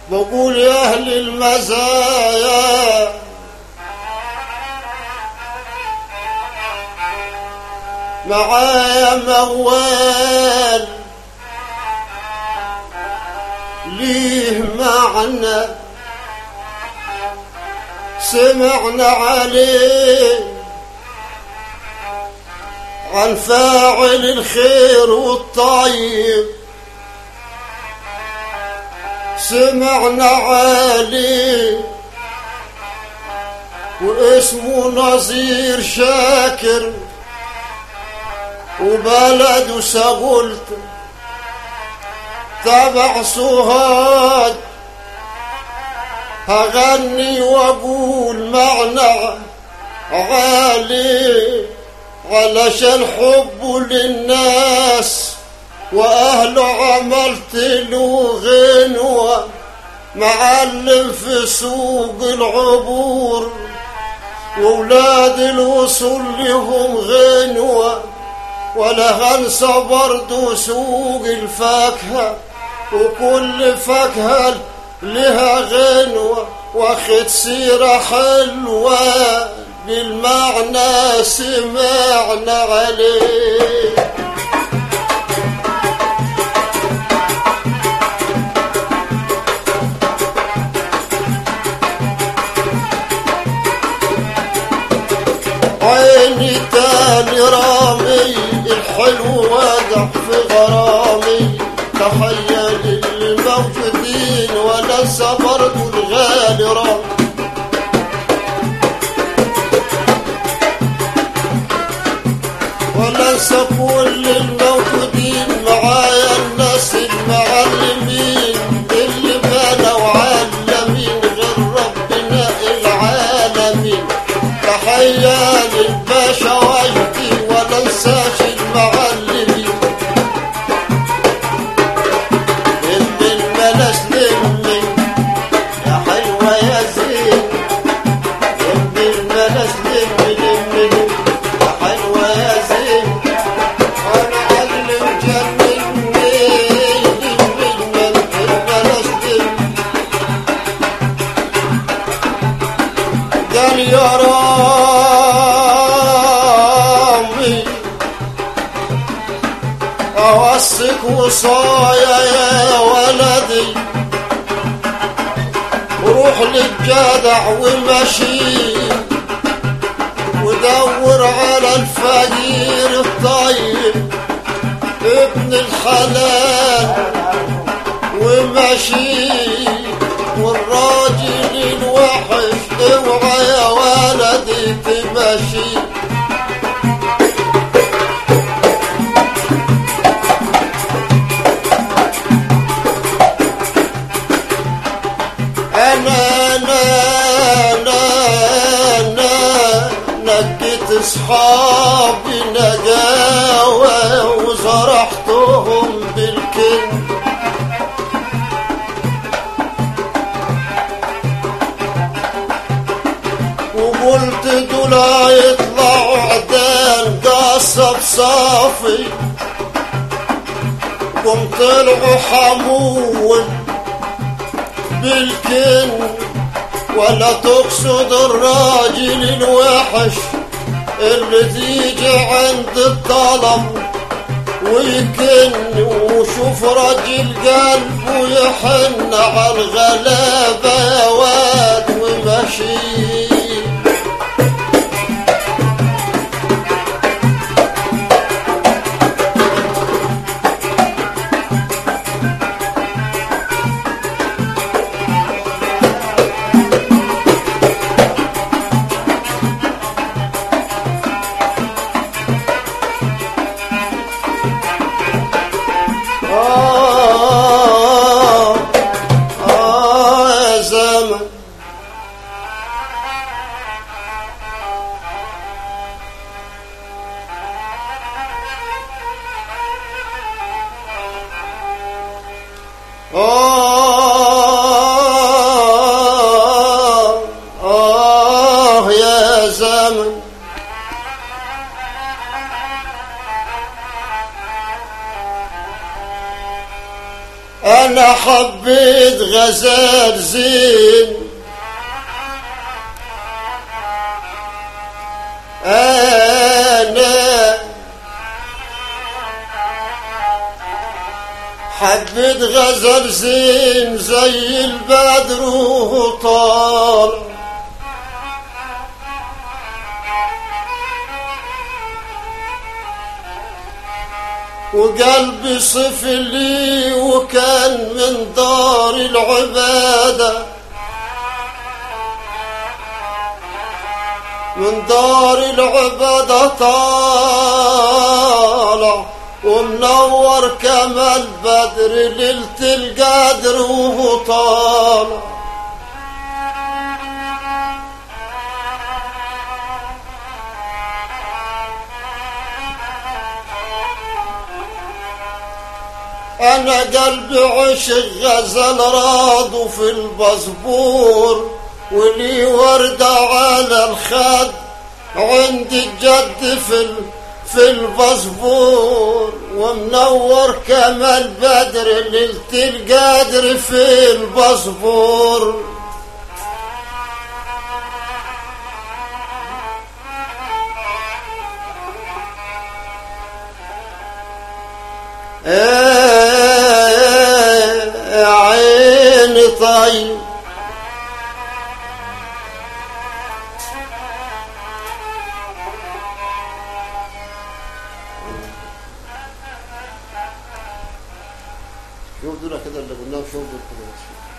بقول يا أهل المزايا معايا موال ليه معنى سمعنا عليه عن فاعل الخير والطيب سمعنا عليه واسمه نظير شاكر وبلد سغلت تبع سهاد هغني واقول معنى عالي علشان حبه للناس واهله عملت له غنوة معلم في سوق العبور وولاد الوصول لهم غنوة ولا هنسى برضو سوق الفاكهة وكل فاكهة لها غنوة واخد سيرة حلوة بالمعنى سمعنا عليه عيني تاني رامي الحلو وادع في غرامي تخيل الموجودين ولا صبرت الغالي رامي وننسى كل الموجودين معايا الناس المعلمين اللي بنوا علمين غير ربنا العالمين تحية للباشا وجدي ولا انساش المعلمين لم الملاش لمي يا حلوة يا زين لم الملاش لمي لمي لمي يا حلوة يا زين وانا علم جنني لم الملاش لمي قال يا رامي أوصك وصايا يا ولدي روح للجدع ومشي ودور على الفقير الطيب ابن الحلال ومشي والراجل الوحش اوعى يا ولدي تمشي انا انا انا انا نجيت اصحابي نجاوى وزرعتهم بالكلمه وقلت دول هيطلعوا عدان قصب صافي قم طلعوا حمول بالكن ولا تقصد الراجل الوحش اللي تيجي عند الطلب ويكن وشوف راجل قلبه يحن على الغلابة يا واد ومشي آه آه يا زمن انا حبيت غزال زين انا حبيت غزل زين زي البدر وطال وقلبي صفلي وكان من دار العبادة من دار العبادة طالع ومنور كما البدر ليلة القدر وهو طالع انا قلبي عشق غزل راض في البزبور ولي وردة على الخد عندي الجد في ال... في البزبور ومنور كما البدر ليلة القدر في البزبور يا عيني طيب شوف دول كده اللي قلناهم شوف دول كده